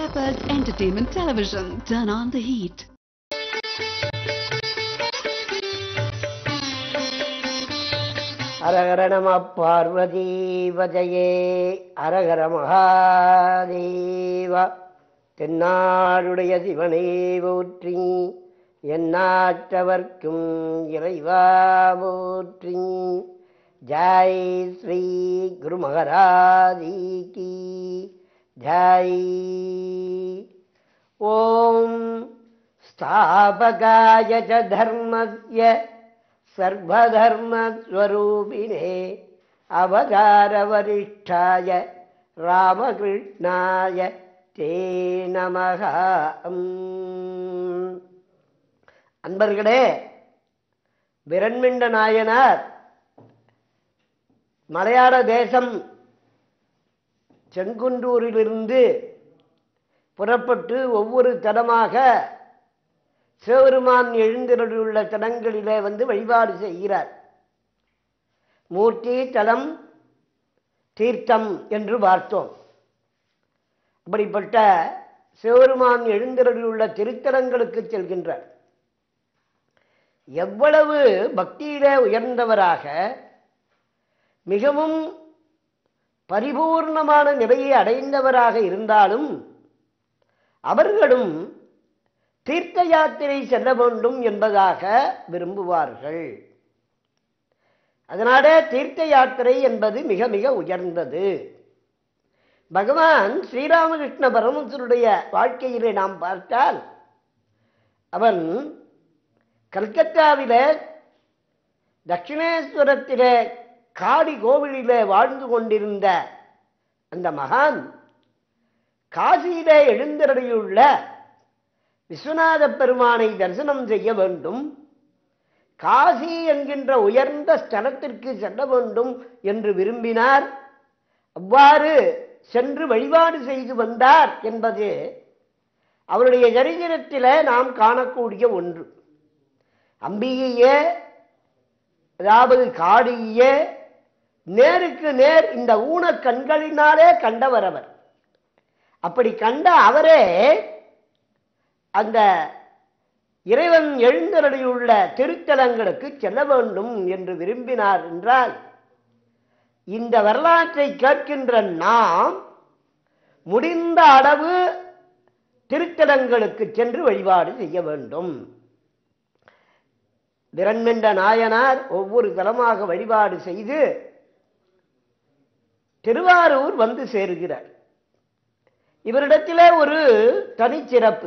Peppers Entertainment Television. Turn on the heat. அரகர நம பார்வதி வஜயே அரகர மகாதேவ தென்னாடுடைய சிவனே போற்றி எந்நாட்டவர்க்கும் இறைவா போற்றி ஜாய் ஸ்ரீ குரு மகராஜி கி ஜாய் ஓம் ஸ்தாபகாய ச தர்மஸ்ய सर्वधर्मस्वरूपिणे अवतारवरिष्ठाय रामकृष्णाय ते நமக அன்பர்களே விரண்மிண்ட நாயனார் மலையாள தேசம் செங்குன்றூரிலிருந்து புறப்பட்டு ஒவ்வொரு தலமாக சிவபெருமான் எழுந்திருள்ள தலங்களிலே வந்து வழிபாடு செய்கிறார் மூர்த்தி தலம் தீர்த்தம் என்று பார்த்தோம் அப்படிப்பட்ட சிவபெருமான் எழுந்திருள்ள திருத்தலங்களுக்கு செல்கின்றார் எவ்வளவு பக்தியிலே உயர்ந்தவராக மிகவும் பரிபூர்ணமான நிலையை அடைந்தவராக இருந்தாலும் அவர்களும் தீர்த்த யாத்திரை செல்ல வேண்டும் என்பதாக விரும்புவார்கள் அதனால தீர்த்த யாத்திரை என்பது மிக மிக உயர்ந்தது பகவான் ஸ்ரீராமகிருஷ்ண பரமசருடைய வாழ்க்கையிலே நாம் பார்த்தால் அவன் கல்கத்தாவிலே தட்சிணேஸ்வரத்திலே காடி கோவிலிலே வாழ்ந்து கொண்டிருந்த அந்த மகான் காசியிலே எழுந்தருளியுள்ள விஸ்வநாத பெருமானை தரிசனம் செய்ய வேண்டும் காசி என்கின்ற உயர்ந்த ஸ்தலத்திற்கு செல்ல வேண்டும் என்று விரும்பினார் அவ்வாறு சென்று வழிபாடு செய்து வந்தார் என்பது அவருடைய சரித்திரத்தில் நாம் காணக்கூடிய ஒன்று அம்பிகையே அதாவது காடியே நேருக்கு நேர் இந்த ஊன கண்களினாலே கண்டவர் அவர் அப்படி கண்ட அவரே அந்த இறைவன் எழுந்தருளியுள்ள திருத்தலங்களுக்கு செல்ல வேண்டும் என்று விரும்பினார் என்றால் இந்த வரலாற்றை கேட்கின்ற நாம் முடிந்த அளவு திருத்தலங்களுக்கு சென்று வழிபாடு செய்ய வேண்டும் விரண்மென்ற நாயனார் ஒவ்வொரு தலமாக வழிபாடு செய்து திருவாரூர் வந்து சேருகிறார் இவரிடத்திலே ஒரு தனிச்சிறப்பு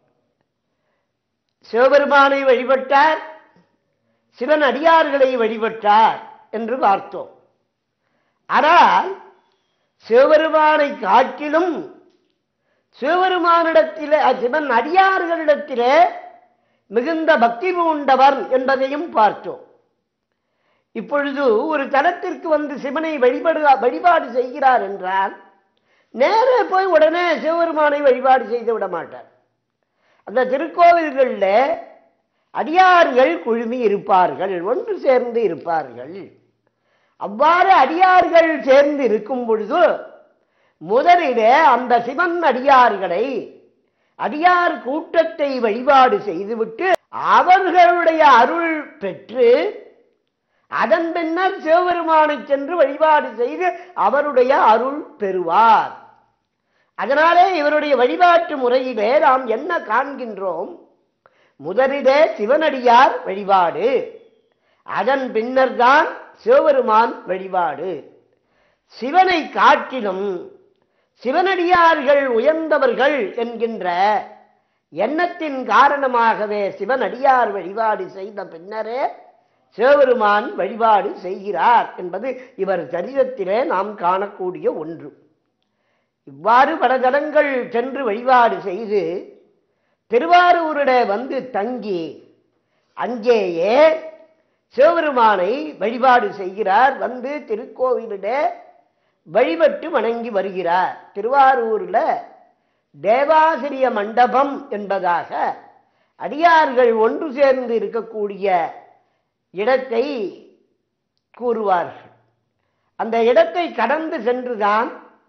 சிவபெருமானை வழிபட்டார் சிவன் அடியார்களை வழிபட்டார் என்று பார்த்தோம் ஆனால் சிவபெருமானை காட்டிலும் சிவபெருமானிடத்திலே சிவன் அடியார்களிடத்திலே மிகுந்த பக்தி பூண்டவர் என்பதையும் பார்த்தோம் இப்பொழுது ஒரு தலத்திற்கு வந்து சிவனை வழிபடு வழிபாடு செய்கிறார் என்றால் நேரே போய் உடனே சிவபெருமானை வழிபாடு செய்து விட மாட்டார் அந்த திருக்கோவில்களில் அடியார்கள் குழுமி இருப்பார்கள் ஒன்று சேர்ந்து இருப்பார்கள் அவ்வாறு அடியார்கள் சேர்ந்து இருக்கும் பொழுது முதலிலே அந்த சிவன் அடியார்களை அடியார் கூட்டத்தை வழிபாடு செய்துவிட்டு அவர்களுடைய அருள் பெற்று அதன் பின்னர் சிவபெருமானை சென்று வழிபாடு செய்து அவருடைய அருள் பெறுவார் அதனாலே இவருடைய வழிபாட்டு முறையிலே நாம் என்ன காண்கின்றோம் முதலிலே சிவனடியார் வழிபாடு அதன் பின்னர் தான் சிவபெருமான் வழிபாடு சிவனை காட்டிலும் சிவனடியார்கள் உயர்ந்தவர்கள் என்கின்ற எண்ணத்தின் காரணமாகவே சிவனடியார் வழிபாடு செய்த பின்னரே சிவபெருமான் வழிபாடு செய்கிறார் என்பது இவர் சரிதத்திலே நாம் காணக்கூடிய ஒன்று இவ்வாறு பல தலங்கள் சென்று வழிபாடு செய்து திருவாரூரிட வந்து தங்கி அங்கேயே சிவபெருமானை வழிபாடு செய்கிறார் வந்து திருக்கோவிலிட வழிபட்டு வணங்கி வருகிறார் திருவாரூரில் தேவாசிரிய மண்டபம் என்பதாக அடியார்கள் ஒன்று சேர்ந்து இருக்கக்கூடிய இடத்தை கூறுவார்கள் அந்த இடத்தை கடந்து சென்றுதான்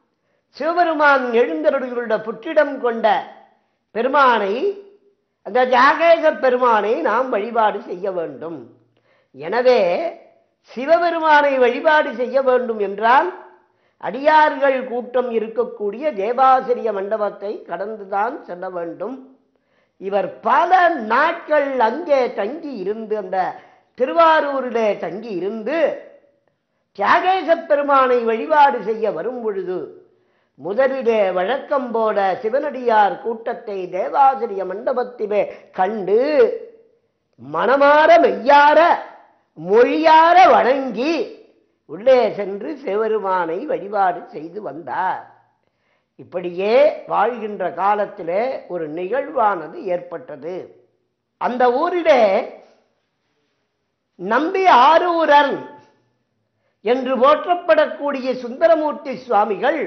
சிவபெருமான் எழுந்தருடைய புற்றிடம் கொண்ட பெருமானை அந்த ஜாகேச பெருமானை நாம் வழிபாடு செய்ய வேண்டும் எனவே சிவபெருமானை வழிபாடு செய்ய வேண்டும் என்றால் அடியார்கள் கூட்டம் இருக்கக்கூடிய தேவாசிரிய மண்டபத்தை கடந்துதான் செல்ல வேண்டும் இவர் பல நாட்கள் அங்கே தங்கி இருந்து அந்த திருவாரூரிலே தங்கி இருந்து தியாகேச பெருமானை வழிபாடு செய்ய வரும் பொழுது முதலிலே வழக்கம் போல சிவனடியார் கூட்டத்தை தேவாசிரிய மண்டபத்திலே கண்டு மனமாற மெய்யார மொழியார வணங்கி உள்ளே சென்று சிவபெருமானை வழிபாடு செய்து வந்தார் இப்படியே வாழ்கின்ற காலத்திலே ஒரு நிகழ்வானது ஏற்பட்டது அந்த ஊரிலே நம்பி ஆரூரன் என்று போற்றப்படக்கூடிய சுந்தரமூர்த்தி சுவாமிகள்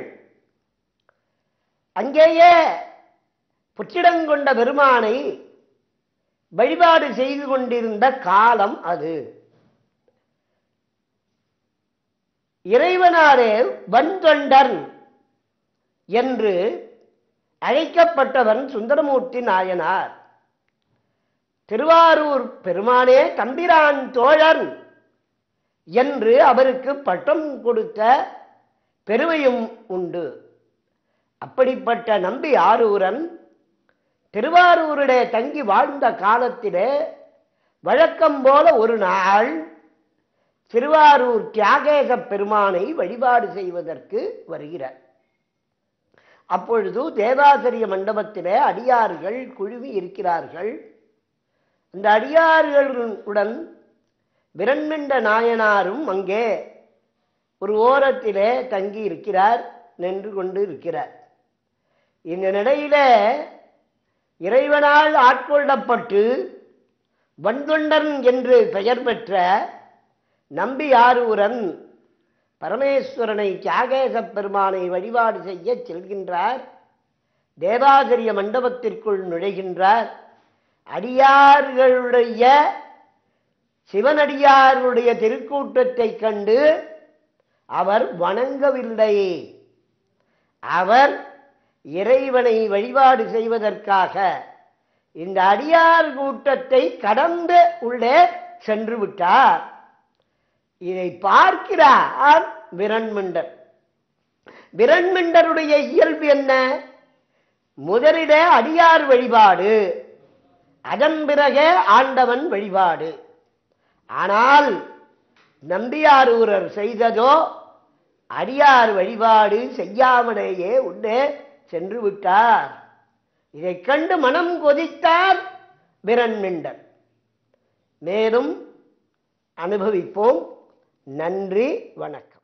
அங்கேயே புற்றிடங்கொண்ட பெருமானை வழிபாடு செய்து கொண்டிருந்த காலம் அது இறைவனாரே வன்தொண்டன் என்று அழைக்கப்பட்டவன் சுந்தரமூர்த்தி நாயனார் திருவாரூர் பெருமானே தம்பிரான் தோழன் என்று அவருக்கு பட்டம் கொடுத்த பெருமையும் உண்டு அப்படிப்பட்ட நம்பி ஆரூரன் திருவாரூரிலே தங்கி வாழ்ந்த காலத்திலே வழக்கம் போல ஒரு நாள் திருவாரூர் தியாகேச பெருமானை வழிபாடு செய்வதற்கு வருகிறார் அப்பொழுது தேவாசிரிய மண்டபத்திலே அடியார்கள் குழுவி இருக்கிறார்கள் இந்த அடியார்களுடன் விரண்மிண்ட நாயனாரும் அங்கே ஒரு ஓரத்திலே தங்கி இருக்கிறார் நின்று கொண்டு இருக்கிறார் இந்த நிலையில இறைவனால் ஆட்கொள்ளப்பட்டு வன்தொண்டன் என்று பெயர் பெற்ற நம்பி ஆரூரன் பரமேஸ்வரனை தியாகேச பெருமானை வழிபாடு செய்ய செல்கின்றார் தேவாசிரிய மண்டபத்திற்குள் நுழைகின்றார் அடியார்களுடைய சிவனடியாருடைய திருக்கூட்டத்தை கண்டு அவர் வணங்கவில்லை அவர் இறைவனை வழிபாடு செய்வதற்காக இந்த அடியார் கூட்டத்தை கடந்து உள்ளே சென்று விட்டார் இதை பார்க்கிறார் விரண்மண்டர் விரண்மண்டருடைய இயல்பு என்ன முதலிலே அடியார் வழிபாடு அதன் பிறகே ஆண்டவன் வழிபாடு ஆனால் நம்பியாரூரர் செய்ததோ அடியார் வழிபாடு செய்யாமலேயே உள்ளே சென்று விட்டார் இதைக் கண்டு மனம் கொதித்தார் விரண்மிண்டர் மேலும் அனுபவிப்போம் நன்றி வணக்கம்